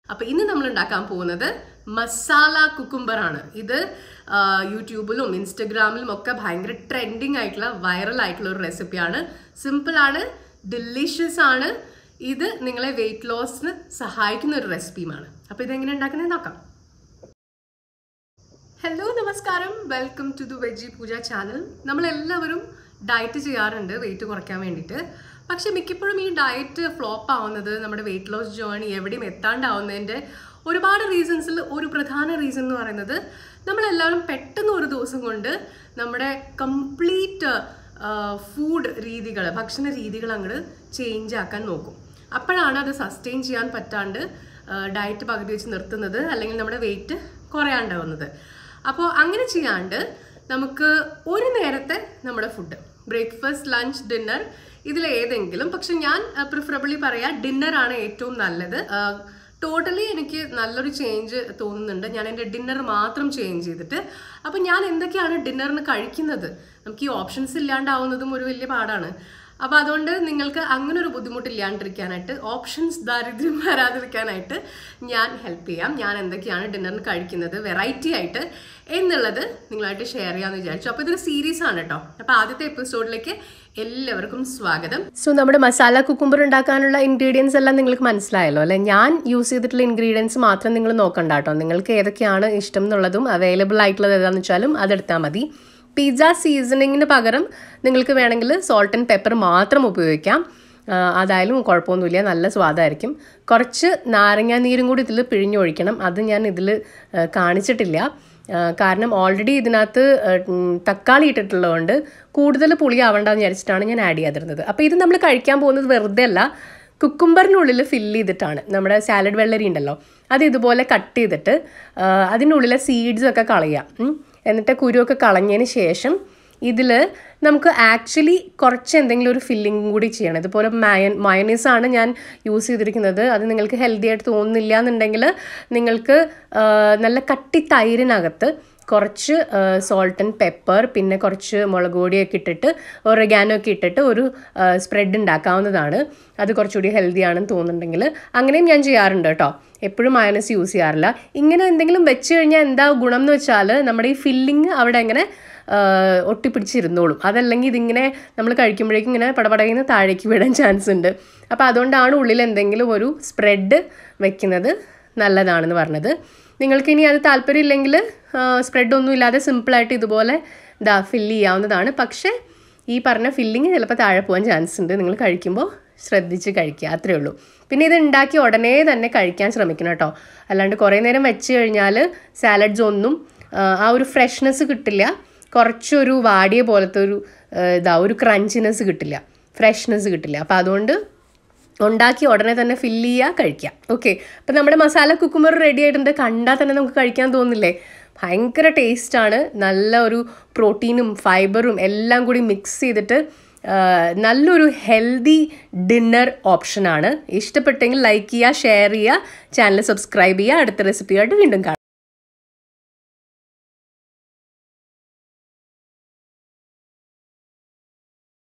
അപ്പൊ ഇന്ന് നമ്മൾ ഉണ്ടാക്കാൻ പോകുന്നത് മസാല കുക്കുംബർ ആണ് ഇത് ആ, യൂട്യൂബിലും ഇൻസ്റ്റഗ്രാമിലും ഒക്കെ ഭയങ്കര ട്രെൻഡിങ് ആയിട്ടുള്ള വൈറൽ ആയിട്ടുള്ള ഒരു റെസിപ്പിയാണ് സിമ്പിൾ ആണ് ഡെലിഷ്യസ് ആണ് ഇത് നിങ്ങളെ വെയിറ്റ് ലോസിന് സഹായിക്കുന്ന ഒരു റെസിപ്പിയുമാണ് അപ്പൊ ഇതെങ്ങനെ ഉണ്ടാക്കുന്നത് നോക്കാം ഹലോ നമസ്കാരം welcome to the veggie Pooja channel നമ്മളെല്ലാവരും ഡയറ്റ് ചെയ്യാറുണ്ട് വെയിറ്റ് കുറയ്ക്കാൻ വേണ്ടിയിട്ട് പക്ഷെ മിക്കപ്പോഴും ഈ ഡയറ്റ് ഫ്ലോപ്പ് ആവുന്നത് നമ്മുടെ വെയിറ്റ് ലോസ് ജേർണി എവിടെയും എത്താണ്ടാവുന്നതിൻ്റെ ഒരുപാട് റീസൺസിൽ ഒരു പ്രധാന റീസൺ എന്ന് പറയുന്നത് നമ്മളെല്ലാവരും പെട്ടെന്ന് ഒരു ദിവസം കൊണ്ട് നമ്മുടെ കംപ്ലീറ്റ് ഫുഡ് രീതികൾ ഭക്ഷണ രീതികൾ അങ്ങോട്ട് ചേഞ്ച് ആക്കാൻ നോക്കും അപ്പോഴാണ് അത് സസ്റ്റെയിൻ ചെയ്യാൻ പറ്റാണ്ട് ഡയറ്റ് പകുതി വെച്ച് നിർത്തുന്നത് അല്ലെങ്കിൽ നമ്മുടെ വെയിറ്റ് കുറയാണ്ടാവുന്നത് അപ്പോൾ അങ്ങനെ ചെയ്യാണ്ട് നമുക്ക് ഒരു നേരത്തെ നമ്മുടെ ഫുഡ് ബ്രേക്ക്ഫാസ്റ്റ് ലഞ്ച് ഡിന്നർ ഇതിൽ ഏതെങ്കിലും പക്ഷെ ഞാൻ പ്രിഫറബിളി പറയാം ഡിന്നർ ആണ് ഏറ്റവും നല്ലത് ടോട്ടലി എനിക്ക് നല്ലൊരു ചേഞ്ച് തോന്നുന്നുണ്ട് ഞാൻ എൻ്റെ ഡിന്നർ മാത്രം ചേഞ്ച് ചെയ്തിട്ട് അപ്പം ഞാൻ എന്തൊക്കെയാണ് ഡിന്നറിന് കഴിക്കുന്നത് നമുക്ക് ഈ ഓപ്ഷൻസ് ഇല്ലാണ്ടാവുന്നതും ഒരു വലിയ പാടാണ് അപ്പോൾ അതുകൊണ്ട് നിങ്ങൾക്ക് അങ്ങനെ ഒരു ബുദ്ധിമുട്ടില്ലാണ്ടിരിക്കാനായിട്ട് ഓപ്ഷൻസ് ദാരിദ്ര്യം വരാതിരിക്കാനായിട്ട് ഞാൻ ഹെൽപ്പ് ചെയ്യാം ഞാൻ എന്തൊക്കെയാണ് ഡിന്നറിന് കഴിക്കുന്നത് വെറൈറ്റി ആയിട്ട് എന്നുള്ളത് നിങ്ങളായിട്ട് ഷെയർ ചെയ്യാമെന്ന് വിചാരിച്ചു അപ്പോൾ ഇതൊരു സീരീസ് ആണ് കേട്ടോ അപ്പോൾ ആദ്യത്തെ എപ്പിസോഡിലേക്ക് എല്ലാവർക്കും സ്വാഗതം സോ നമ്മുടെ മസാല കുക്കുംബർ ഉണ്ടാക്കാനുള്ള ഇൻഗ്രീഡിയൻസ് എല്ലാം നിങ്ങൾക്ക് മനസ്സിലായല്ലോ അല്ലെ ഞാൻ യൂസ് ചെയ്തിട്ടുള്ള ഇൻഗ്രീഡിയൻസ് മാത്രം നിങ്ങൾ നോക്കണ്ട കേട്ടോ നിങ്ങൾക്ക് ഏതൊക്കെയാണ് ഇഷ്ടം എന്നുള്ളതും അവൈലബിൾ ആയിട്ടുള്ളത് ഏതാണെന്ന് വെച്ചാലും അതെടുത്താൽ മതി പിസ്സ സീസണിങ്ങിന് പകരം നിങ്ങൾക്ക് വേണമെങ്കിൽ സോൾട്ട് ആൻഡ് പെപ്പർ മാത്രം ഉപയോഗിക്കാം ആ, അതായാലും കുഴപ്പമൊന്നുമില്ല നല്ല സ്വാദായിരിക്കും കുറച്ച് നാരങ്ങാ നീരും കൂടി ഇതിൽ പിഴിഞ്ഞൊഴിക്കണം അത് ഞാൻ ഇതിൽ കാണിച്ചിട്ടില്ല ആ, കാരണം ഓൾറെഡി ഇതിനകത്ത് ആ, ഉം, തക്കാളി ഇട്ടിട്ടുള്ളതുകൊണ്ട് കൂടുതൽ പുളി ആവണ്ടെന്ന് വിചാരിച്ചിട്ടാണ് ഞാൻ ആഡ് ചെയ്യാതിരുന്നത് അപ്പോൾ ഇത് നമ്മൾ കഴിക്കാൻ പോകുന്നത് വെറുതെ അല്ല കുക്കുംബറിനുള്ളിൽ ഫില്ല് ചെയ്തിട്ടാണ് നമ്മുടെ സാലഡ് വെള്ളരി ഉണ്ടല്ലോ അത് ഇതുപോലെ കട്ട് ചെയ്തിട്ട് ആ, അതിനുള്ളിലെ സീഡ്സ് ഒക്കെ കളയാം ഉം. എന്നിട്ട് കുരുവൊക്കെ കളഞ്ഞതിന് ശേഷം ഇതിൽ നമുക്ക് ആക്ച്വലി കുറച്ച് എന്തെങ്കിലും ഒരു ഫില്ലിംഗ് കൂടി ചെയ്യണം ഇതുപോലെ മയൻ മയണീസ് ആണ് ഞാൻ യൂസ് ചെയ്തിരിക്കുന്നത് അത് നിങ്ങൾക്ക് ഹെൽത്തി ആയിട്ട് തോന്നുന്നില്ല എന്നുണ്ടെങ്കിൽ നിങ്ങൾക്ക് ആ, നല്ല കട്ടി തൈരിനകത്ത് കുറച്ച് സോൾട്ട് ആൻഡ് പെപ്പർ പിന്നെ കുറച്ച് മുളക് പൊടിയൊക്കെ ഇട്ടിട്ട് ഒറഗാനോ ഒക്കെ ഇട്ടിട്ട് ഒരു സ്പ്രെഡ് ഉണ്ടാക്കാവുന്നതാണ് അത് കുറച്ചുകൂടി ഹെൽത്തി ആണെന്ന് തോന്നുന്നുണ്ടെങ്കിൽ അങ്ങനെയും ഞാൻ ചെയ്യാറുണ്ട് കേട്ടോ എപ്പോഴും മയണസ് യൂസ് ചെയ്യാറില്ല ഇങ്ങനെ എന്തെങ്കിലും വെച്ച് കഴിഞ്ഞാൽ എന്താ ഗുണം എന്ന് വെച്ചാൽ നമ്മുടെ ഈ ഫില്ലിങ് അവിടെ ഇങ്ങനെ ആ, ഒട്ടിപ്പിടിച്ചിരുന്നോളും അതല്ലെങ്കിൽ ഇതിങ്ങനെ നമ്മൾ കഴിക്കുമ്പോഴേക്കും ഇങ്ങനെ പടപടയുന്ന താഴേക്ക് വിടാൻ ചാൻസ് ഉണ്ട് അപ്പോൾ അതുകൊണ്ടാണ് ഉള്ളിൽ എന്തെങ്കിലും ഒരു സ്പ്രെഡ് വെക്കുന്നത് നല്ലതാണെന്ന് പറഞ്ഞത് നിങ്ങൾക്കിനി അത് താല്പര്യമില്ലെങ്കിൽ സ്പ്രെഡ് ഒന്നും ഇല്ലാതെ സിമ്പിളായിട്ട് ഇതുപോലെ ഇതാ ഫില്ല് ചെയ്യാവുന്നതാണ് പക്ഷേ ഈ പറഞ്ഞ ഫില്ലിങ് ചിലപ്പോൾ താഴെ പോകാൻ ചാൻസ് ഉണ്ട് നിങ്ങൾ കഴിക്കുമ്പോൾ ശ്രദ്ധിച്ച് കഴിക്കുക അത്രേ ഉള്ളൂ പിന്നെ ഇത് ഉണ്ടാക്കി ഉടനെ തന്നെ കഴിക്കാൻ ശ്രമിക്കണം കേട്ടോ അല്ലാണ്ട് കുറേ നേരം വെച്ച് കഴിഞ്ഞാൽ സാലഡ്സ് ഒന്നും ആ, ആ ഒരു ഫ്രഷ്നെസ് കിട്ടില്ല കുറച്ചൊരു വാടിയ പോലത്തെ ഒരു ആ, ഇതാ ഒരു ക്രഞ്ചിനെസ് കിട്ടില്ല ഫ്രഷ്നെസ് കിട്ടില്ല അപ്പോൾ അതുകൊണ്ട് ഉണ്ടാക്കി ഉടനെ തന്നെ ഫില്ല് ചെയ്യുക കഴിക്കുക ഓക്കെ അപ്പം നമ്മുടെ മസാല കുക്കുമ്പർ റെഡി ആയിട്ടുണ്ട് കണ്ടാൽ തന്നെ നമുക്ക് കഴിക്കാൻ തോന്നില്ലേ ഭയങ്കര ടേസ്റ്റാണ് നല്ല ഒരു പ്രോട്ടീനും ഫൈബറും എല്ലാം കൂടി മിക്സ് ചെയ്തിട്ട് ആ, നല്ലൊരു ഹെൽത്തി ഡിന്നർ ഓപ്ഷനാണ് ഇഷ്ടപ്പെട്ടെങ്കിൽ ലൈക്ക് ചെയ്യുക ഷെയർ ചെയ്യുക ചാനൽ സബ്സ്ക്രൈബ് ചെയ്യുക അടുത്ത റെസിപ്പിയായിട്ട് വീണ്ടും കാണാം